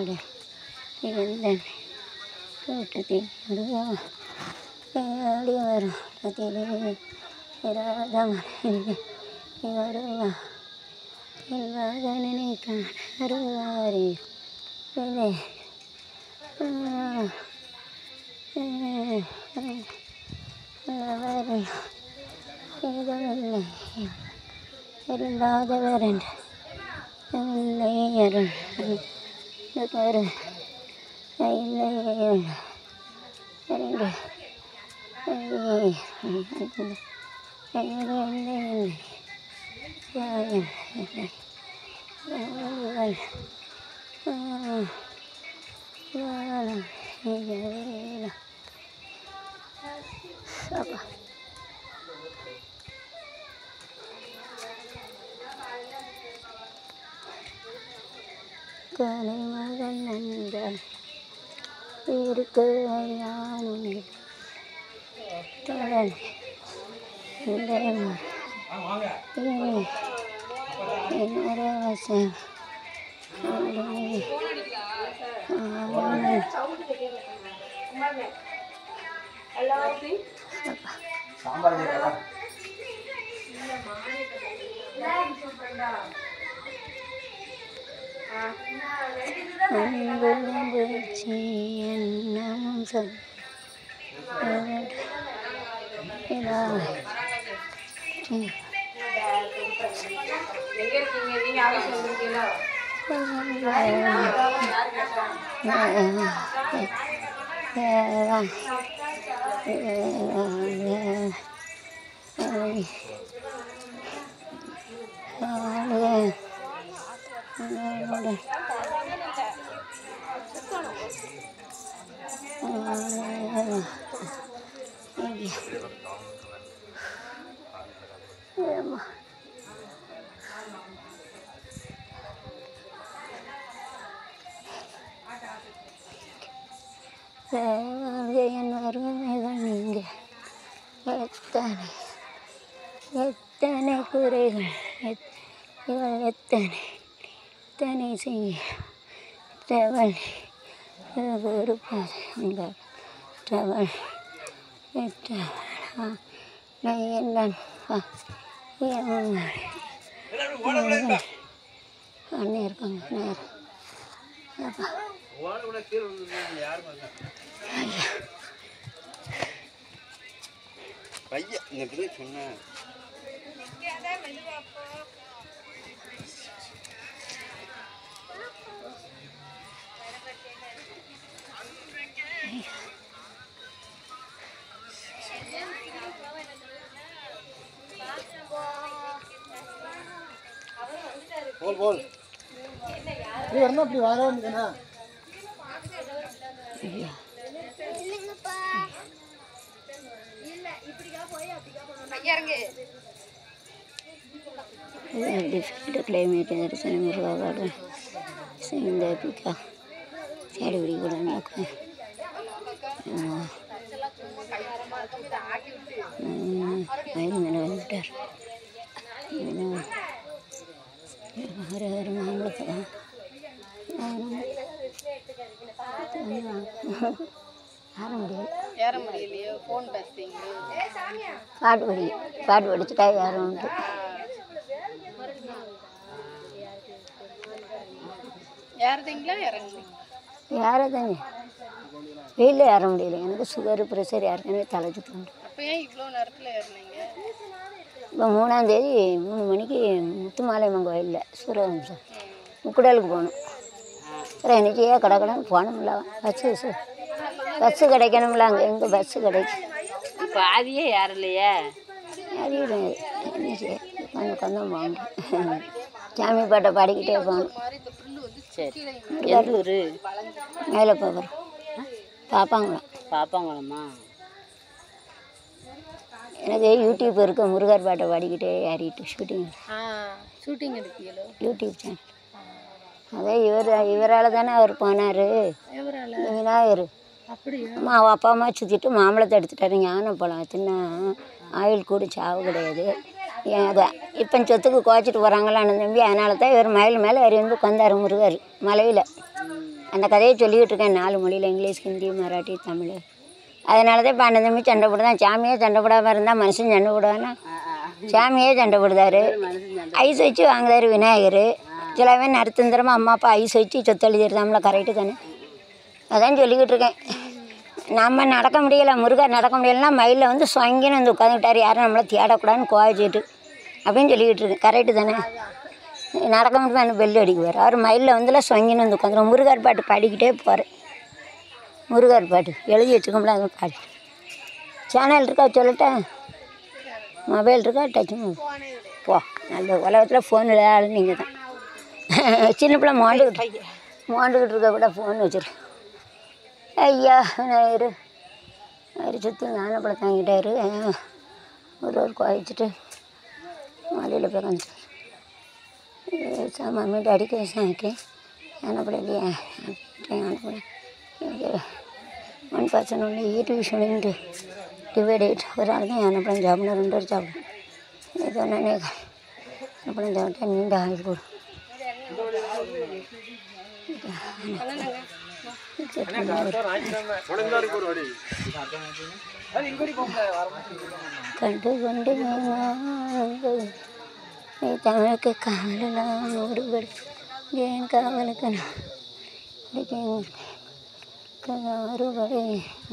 கண்ணில் இருந்தேன் கூட்டத்தில் முருகா ஆடி வரும் அதிலே இராத மலையில் வருவா இல்வாதனனை காண வருவாரே இதே வரும் இதுவில்லை இல்லாதவர் என்று இல்லை அருள் கரு இல்லை இரண்டு அப்பா கலைமகன் நன்றால் இருக்க யானும் தொடர் இந்த என்னோட வசம் அன்புச்சி என்னும் சொல் எங்க இருக்கீங்க நீங்க ஆபீஸ் வந்திருக்கீங்களா என் வறுமைகள் நீங்க எத்தனை எத்தனை குறைகள் எத் இவள் எத்தனை எத்தனை செய்ய தவள் ஒரு பாதங்கள் தவள் எத்தவள் என்னன் அண்ணே இருக்காங்க நேரம் அப்பா பையன் இந்த இப்படி சொன்னேன் போல் போல் இப்படி வரணும் இப்படி வர வேண்டியதுனா ഡിഫറെൻറ്റ് ക്ലൈമറ്റ് ദർശനം മുറുകാട് സിന്താപ്പിക്ക ചാടിപിടി കൂടെ നോക്കാം വൈകുന്നേരം வந்துட்டார் ஹர ஹர மாம்பழத்தை ஆற முடியும் ஏற முடியலையோ ஃபோன் பேசுறீங்களோ பாட்டு படி பாட்டு படிச்சுட்டா ஏற உண்டு ஏறுறீங்களா இறங்குறீங்களா ஏறதாங்க வெயிலில் ஏற முடியல எனக்கு சுகரு ப்ரெஷர் ஏற்கனவே தலை சுற்றுண்டு அப்போ ஏன் இவ்வளோ நேரத்தில் ஏறுனீங்க இப்போ மூணாந்தேதி மூணு மணிக்கு முத்துமாலையம்மன் கோயிலில் சூரவம்சம் முக்குடலுக்கு போகணும் அப்புறம் எனக்கே கடை கடன் போகணும்ல பஸ்ஸு சு பஸ்ஸு கிடைக்கணும்ல அங்கே எங்கே பஸ்ஸு கிடைக்கும் பாதியே ஏறலையே அறிவிடும் என்ன செய்ய கொஞ்சம் கொஞ்சம் போகணும் சாமி பாட்டை பாடிக்கிட்டே போகணும் சரி முருகர் மேலே போகிறோம் பார்ப்பாங்களாம் பாப்பாங்களாம்மா எனக்கு யூடியூப் இருக்கு முருகர் பாட்டை பாடிக்கிட்டே ஏறிட்டு ஷூட்டிங் ஆ ஷூட்டிங் எடுப்பீங்களோ யூடியூப் சேனல் அதே இவர் இவரால் தானே அவர் போனார் எவரால விநாயகர் அப்படியா அம்மா அவ அப்பா அம்மா சுற்றிட்டு மாம்பழத்தை எடுத்துட்டாரு ஞான பழம் தின்னா ஆயுள் கூட சாவு கிடையாது ஏன் அதை இப்போ சொத்துக்கு குறைச்சிட்டு போகிறாங்களான்னு நம்பி அதனால தான் இவர் மயில் மேலே ஏறி வந்து உட்காந்தாரு முருகர் மலையில் அந்த கதையை சொல்லிக்கிட்டு இருக்கேன் நாலு மொழியில் இங்கிலீஷ் ஹிந்தி மராட்டி தமிழ் அதனால தான் இப்போ அண்ணன் தம்பி சண்டை போடுதான் சாமியே சண்டை போடாமல் இருந்தால் மனுஷன் சண்டை போடுவானா சாமியே சண்டை போடுதாரு ஐஸ் வச்சு வாங்குதாரு விநாயகர் சில பேர் நடுத்தந்திரமாக அம்மா அப்பா ஐஸ் வச்சு சொத்து எழுதிருந்தாம்ல கரெக்டு தானே அதான் சொல்லிக்கிட்டு இருக்கேன் நம்ம நடக்க முடியல முருகர் நடக்க முடியலன்னா மயிலில் வந்து சொங்கின்னு வந்து உட்காந்துக்கிட்டார் யாரும் நம்மளை தேடக்கூடாதுன்னு கோவச்சிட்டு அப்படின்னு சொல்லிக்கிட்டு இருக்கேன் கரெக்டு தானே நடக்க முடியுமா என்ன பெல் அடிக்குவார் அவர் மயிலில் வந்துல சொங்கின்னு வந்து உட்காந்துரும் முருகர் பாட்டு பாடிக்கிட்டே போகிறேன் முருகர் பாட்டு எழுதி வச்சுக்கோம்ல அது பாடு சேனல் இருக்கா சொல்லட்டேன் மொபைல் இருக்கா டச் மொபைல் போ நல்ல உலகத்தில் ஃபோன் இல்லாத நீங்கள் தான் சின்ன பிள்ளை மோண்டுக்கிட்டு மோண்டுக்கிட்டு இருக்க கூட ஃபோன் வச்சிரு ஐயா விநாயகர் விநாயகர் சுற்றி ஞானப்பழம் தாங்கிட்டாரு ஒரு ஒரு குழைச்சிட்டு மலையில் போய் வந்து மம்மி டாடிக்கு சாய்க்கு ஞானப்பழம் இல்லையா ஞானப்பழம் ஒன் பர்சன் ஒன்று ஈட்டு விஷயம் டிவைடேட் ஒரு ஆள் தான் ஞானப்பழம் சாப்பிடணும் ரெண்டு பேர் சாப்பிடணும் ஏதோ நானே ஞானப்பழம் சாப்பிட்டா நீண்ட ஆகி போடும் கண்டு கொண்டு நாங்கள் நீ தமிழுக்கு காவலாம் ஒருபடி ஏன் காவலுக்கு நான் அறுபடை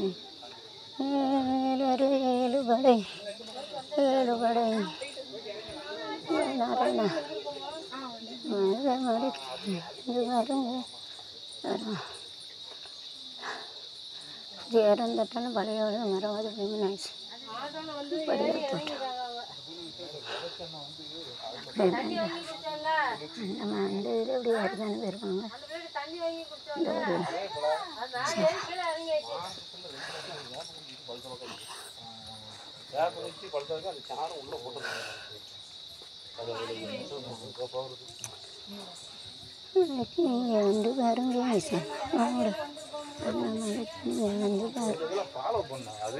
ஏழு ஏழுபடை ஏழுபடை நாராயணா மழை மழைக்கு இது வருங்க வரும் இறந்துட்டாலும் பழையோட மரவாது நினைச்சு படிய போட்டு நம்ம அந்த இதில் இப்படி வருதானே போயிருக்காங்க இந்த ஊரில் நீங்கள் வந்து பாருங்க சார் அவங்களோட நீங்கள் வந்து பாருங்க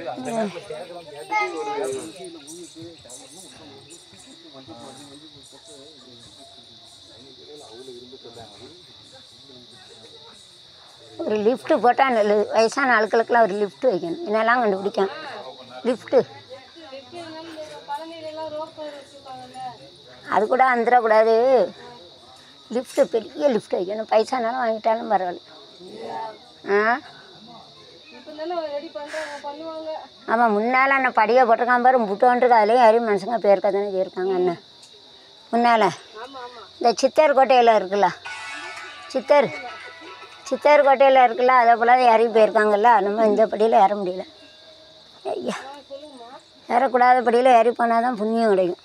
ஒரு லிஃப்ட்டு போட்டால் நல்லது வயசான ஆட்களுக்கெல்லாம் ஒரு லிஃப்ட் வைக்கணும் என்னெல்லாம் கண்டுபிடிக்கும் லிஃப்ட்டு அது கூட வந்துடக்கூடாது லிஃப்ட்டு பெரிய லிஃப்ட் வைக்கணும் பைசானாலும் வாங்கிட்டாலும் பரவாயில்ல ஆ ஆமாம் முன்னால் அண்ணன் படியை போட்டிருக்கான் பாரு புட்டோன்ட்டு அதுலேயும் யாரையும் மனுஷங்க பேருக்க தானே போயிருக்காங்க அண்ணன் முன்னால் இந்த சித்தர் கோட்டையில் இருக்குல்ல சித்தர் சித்தர் கோட்டையில் இருக்குல்ல அதை போல் யாரையும் போயிருக்காங்கல்ல நம்ம இந்த படியில் ஏற முடியல ஐயா ஏறக்கூடாத படியில் ஏறி போனால் தான் புண்ணியம் கிடைக்கும்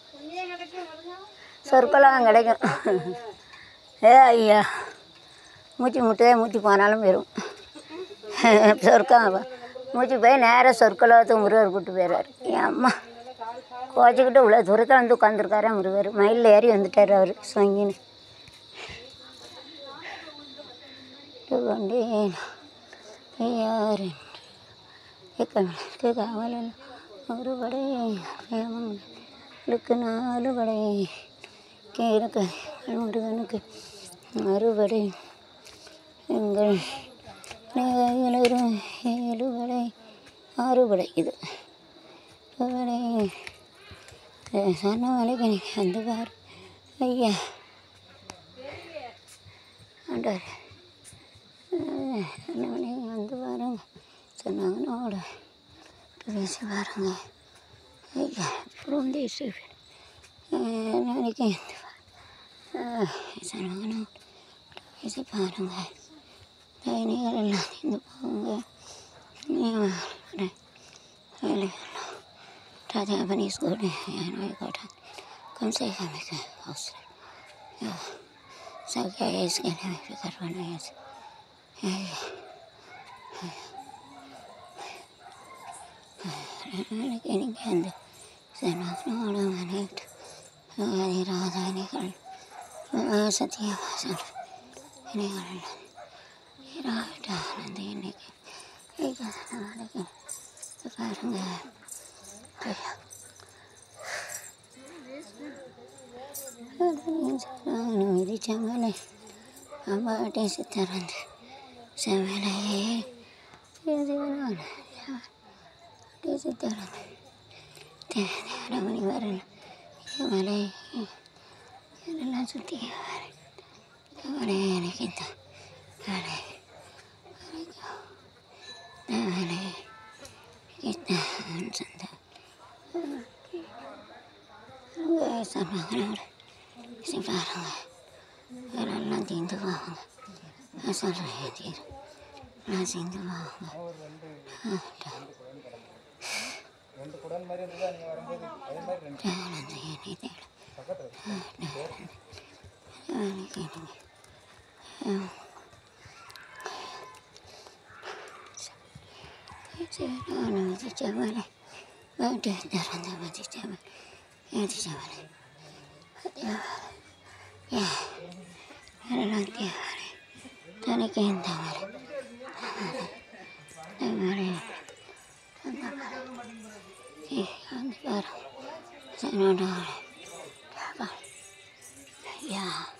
சொற்கலாம் கிடைக்கும் ஏ ஐயா மூச்சு முட்டதே மூச்சு போனாலும் போயிடும் சொர்க்கம் மூச்சு போய் நேராக சொற்கலத்துக்கு முருகர் கூட்டு போயிடுறாரு என் அம்மா கோச்சிக்கிட்டு இவ்வளோ தூரத்தில் வந்து உட்காந்துருக்காரா முருகர் மயிலில் ஏறி வந்துட்டார் அவர் சொங்கின்னு கொண்டேன் யார் கவிழ்க்கு காவலில் ஒரு படை பிரேமங்களுக்கு நாலு படை கேளுக்கு முருகனுக்கு மறுபடை எங்கள் ஏழு ஏழு படை ஆறு படை இது படை சொன்ன வேலைக்கு நீ வந்து பாரு ஐயா ஆண்டார் என்ன வேலைக்கு வந்து பாருங்க சொன்னாங்கன்னோட பேசி பாருங்க ஐயா அப்புறம் தேசி நாளைக்கு சொன்னாங்கன்னு பேசி பாருங்க தைனிகள் எல்லாம் இந்த போங்க நீ வேலை ராஜா Japanese good and I got it. Come say come make a house. Yeah. So guys can have a got one yes. Yeah. എനിക്ക് എന്ത് സനോട് മനയിട്ട് രാധാനികൾ സത്യവാസൻ ഇനികളുള്ള രാവിട്ടാനന്ദ എനിക്ക് ഈ കഥ பாருங்க மிதிச்சாங்களே அம்பாட்டே சித்தரந்து செவலையே சிவனான சித்தரன் தேரமணி வரன் மலை இதெல்லாம் சுற்றி வரேன் அவரே எனக்கு இந்த வேலை வேலை சொந்த சொன்னாங்க பாருங்க வேலையெல்லாம் தீர்ந்து போவாங்க நான் சொல்கிறேன் தீர் நான் தீர்ந்து போவாங்க ரெண்டு குடன் மாதிரி இருந்ததா நீங்கள் வரும்போது அதே மாதிரி ரெண்டு ஆனந்த என்னை தேட பக்கத்தில் மதிச்சவளை வீட்டு திறந்த மதிச்சவள் மதிச்சவளை எல்லாம் தேவரை தனக்கு எந்த வரை வரை அந்த வரம் சனோட யா